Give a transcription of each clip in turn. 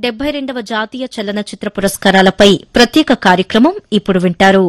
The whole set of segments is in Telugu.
డెబ్బై రెండవ జాతీయ చలనచిత్ర పురస్కారాలపై ప్రత్యేక కార్యక్రమం ఇప్పుడు వింటారు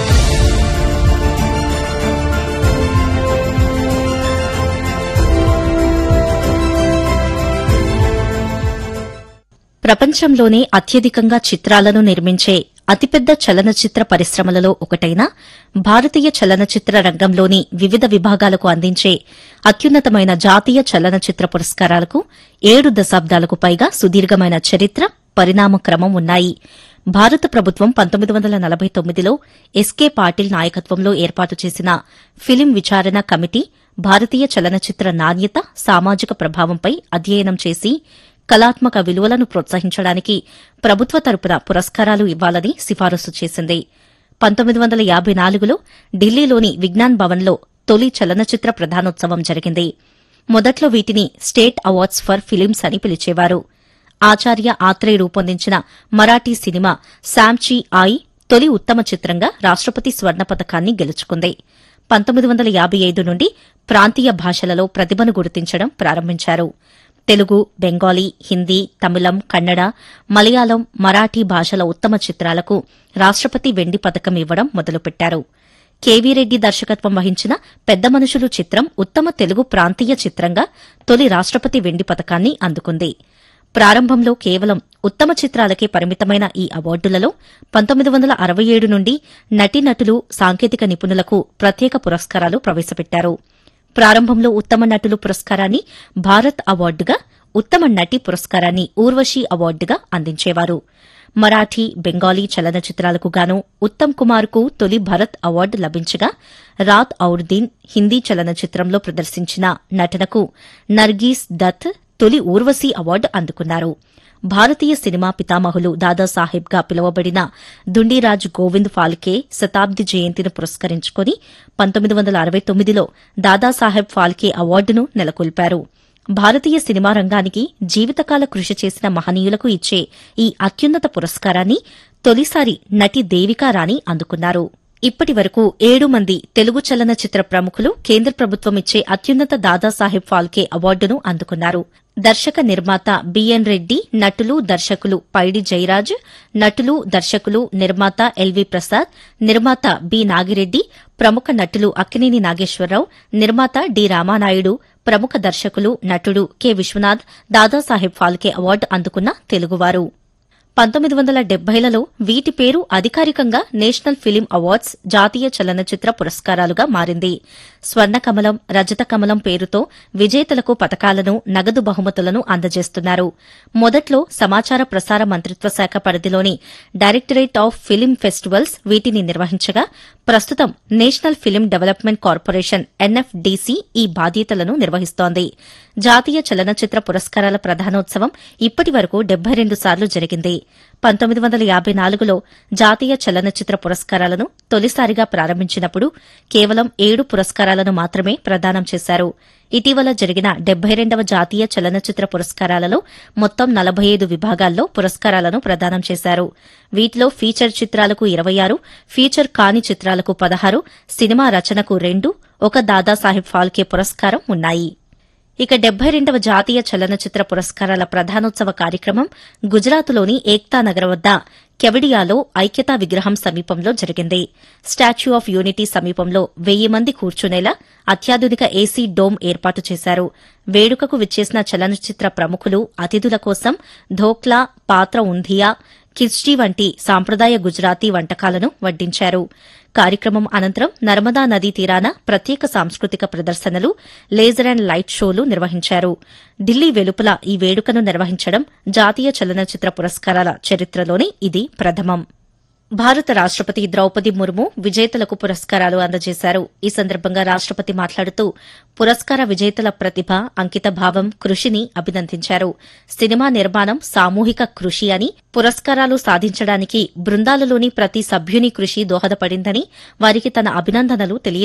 ప్రపంచంలోనే అత్యధికంగా చిత్రాలను నిర్మించే అతిపెద్ద చలనచిత్ర పరిశ్రమలలో ఒకటైన భారతీయ చలనచిత్ర రంగంలోని వివిధ విభాగాలకు అందించే అత్యున్నతమైన జాతీయ చలనచిత్ర పురస్కారాలకు ఏడు దశాబ్దాలకు పైగా సుదీర్ఘమైన చరిత్ర పరిణామ క్రమం ఉన్నాయి భారత ప్రభుత్వం పంతొమ్మిది వందల నలభై తొమ్మిదిలో ఎస్కే పాటిల్ నాయకత్వంలో ఏర్పాటు చేసిన ఫిలిం విచారణ కమిటీ భారతీయ చలనచిత్ర నాణ్యత సామాజిక ప్రభావంపై అధ్యయనం చేసి కళాత్మక విలువలను ప్రోత్సహించడానికి ప్రభుత్వ తరపున పురస్కారాలు ఇవ్వాలని సిఫారసు చేసింది పంతొమ్మిది వందల యాబై నాలుగులో ఢిల్లీలోని విజ్ఞాన్ భవన్లో తొలి చలనచిత్ర ప్రధానోత్సవం జరిగింది మొదట్లో వీటిని స్టేట్ అవార్డ్స్ ఫర్ ఫిలిమ్స్ అని పిలిచేవారు ఆచార్య ఆత్రేయ రూపొందించిన మరాఠీ సినిమా శామ్చీ ఆయి తొలి ఉత్తమ చిత్రంగా రాష్టపతి స్వర్ణ పతకాన్ని గెలుచుకుంది పంతొమ్మిది వందల యాబై ఐదు నుండి ప్రాంతీయ భాషలలో ప్రతిభను గుర్తించడం ప్రారంభించారు తెలుగు బెంగాలీ హిందీ తమిళం కన్నడ మలయాళం మరాఠీ భాషల ఉత్తమ చిత్రాలకు రాష్టపతి వెండి పతకం ఇవ్వడం మొదలుపెట్టారు కేవీ రెడ్డి దర్శకత్వం వహించిన పెద్ద మనుషులు చిత్రం ఉత్తమ తెలుగు ప్రాంతీయ చిత్రంగా తొలి రాష్టపతి వెండి పతకాన్ని అందుకుంది ప్రారంభంలో కేవలం ఉత్తమ చిత్రాలకే పరిమితమైన ఈ అవార్డులలో పంతొమ్మిది వందల అరవై ఏడు నుండి నటీనటులు సాంకేతిక నిపుణులకు ప్రత్యేక పురస్కారాలు ప్రవేశపెట్టారు ప్రారంభంలో ఉత్తమ నటులు పురస్కారాన్ని భారత్ అవార్డుగా ఉత్తమ నటి పురస్కారాన్ని ఊర్వశి అవార్డుగా అందించేవారు మరాఠీ బెంగాలీ చలనచిత్రాలకు గాను ఉత్తమ్ కుమార్కు తొలి భరత్ అవార్డు లభించగా రాత్ ఔర్ దిన్ హిందీ చలనచిత్రంలో ప్రదర్శించిన నటనకు నర్గీస్ దత్ తొలి ఊర్వశి అవార్డు అందుకున్నారు భారతీయ సినిమా పితామహులు దాదాసాహెబ్గా పిలువబడిన దుండిరాజ్ గోవింద్ ఫాల్కే శతాబ్ది జయంతిని పురస్కరించుకుని పంతొమ్మిది వందల అరవై తొమ్మిదిలో దాదాసాహెబ్ ఫాల్కే అవార్డును నెలకొల్పారు భారతీయ సినిమా రంగానికి జీవితకాల కృషి చేసిన మహనీయులకు ఇచ్చే ఈ అత్యున్నత పురస్కారాన్ని తొలిసారి నటి దేవికా రాణి అందుకున్నారు ఇప్పటి వరకు ఏడు మంది తెలుగు చలనచిత్ర ప్రముఖులు కేంద్ర ప్రభుత్వం ఇచ్చే అత్యున్నత దాదాసాహెబ్ ఫాల్కే అవార్డును అందుకున్నారు దర్శక నిర్మాత బిఎన్ రెడ్డి నటులు దర్శకులు పైడి జయరాజ్ నటులు దర్శకులు నిర్మాత ఎల్వి ప్రసాద్ నిర్మాత బి నాగిరెడ్డి ప్రముఖ నటులు అక్కినేని నాగేశ్వరరావు నిర్మాత డి రామానాయుడు ప్రముఖ దర్శకులు నటుడు కె విశ్వనాథ్ దాదాసాహెబ్ ఫాల్కే అవార్డు అందుకున్న తెలుగువారు పంతొమ్మిది వందల డెబ్బైలలో వీటి పేరు అధికారికంగా నేషనల్ ఫిలిం అవార్డ్స్ జాతీయ చలనచిత్ర పురస్కారాలుగా మారింది స్వర్ణ కమలం రజత కమలం పేరుతో విజేతలకు పతకాలను నగదు బహుమతులను అందజేస్తున్నారు మొదట్లో సమాచార ప్రసార మంత్రిత్వ శాఖ పరిధిలోని డైరెక్టరేట్ ఆఫ్ ఫిలిం ఫెస్టివల్స్ వీటిని నిర్వహించగా ప్రస్తుతం national film development corporation NFDC ఈ బాధ్యతలను నిర్వహిస్తోంది జాతీయ చలనచిత్ర పురస్కారాల ప్రధానోత్సవం ఇప్పటి వరకు డెబ్బై రెండు సార్లు జరిగింది పంతొమ్మిది వందల యాబై నాలుగులో జాతీయ చలనచిత్ర పురస్కారాలను తొలిసారిగా ప్రారంభించినప్పుడు కేవలం ఏడు పురస్కారాలను మాత్రమే ప్రదానం చేశారు ఇటీవల జరిగిన డెబ్బై రెండవ జాతీయ చలనచిత్ర పురస్కారాలలో మొత్తం నలభై ఐదు విభాగాల్లో పురస్కారాలను ప్రదానం చేశారు వీటిలో ఫీచర్ చిత్రాలకు ఇరవై ఆరు ఫీచర్ కాని చిత్రాలకు పదహారు సినిమా రచనకు రెండు ఒక దాదాసాహెబ్ ఫాల్కే పురస్కారం ఉన్నాయి ఇక డెబ్బై రెండవ జాతీయ చలనచిత్ర పురస్కారాల ప్రధానోత్సవ కార్యక్రమం గుజరాత్లోని ఏక్తా నగర్ వద్ద కెవడియాలో ఐక్యతా విగ్రహం సమీపంలో జరిగింది స్టాచ్యూ ఆఫ్ యూనిటీ సమీపంలో వెయ్యి మంది కూర్చునేలా అత్యాధునిక ఏసీ డోమ్ ఏర్పాటు చేశారు వేడుకకు విచ్చేసిన చలనచిత్ర ప్రముఖులు అతిథుల కోసం ధోక్లా పాత్ర ఉంధియా కిచ్డీ వంటి సాంప్రదాయ గుజరాతీ వంటకాలను వడ్డించారు కార్యక్రమం అనంతరం నర్మదా నదీ తీరాన ప్రత్యేక సాంస్కృతిక ప్రదర్శనలు లేజర్ అండ్ లైట్ షోలు నిర్వహించారు ఢిల్లీ వెలుపల ఈ వేడుకను నిర్వహించడం జాతీయ చలనచిత్ర పురస్కారాల చరిత్రలోనే ఇది ప్రథమం భారత రాష్టపతి ద్రౌపది ముర్ము విజేతలకు పురస్కారాలు అందజేశారు ఈ సందర్భంగా రాష్టపతి మాట్లాడుతూ పురస్కార విజేతల ప్రతిభ అంకితభావం కృషిని అభినందించారు సినిమా నిర్మాణం సామూహిక కృషి అని పురస్కారాలు సాధించడానికి బృందాలలోని ప్రతి సభ్యుని కృషి దోహదపడిందని వారికి తన అభినందనలు తెలియ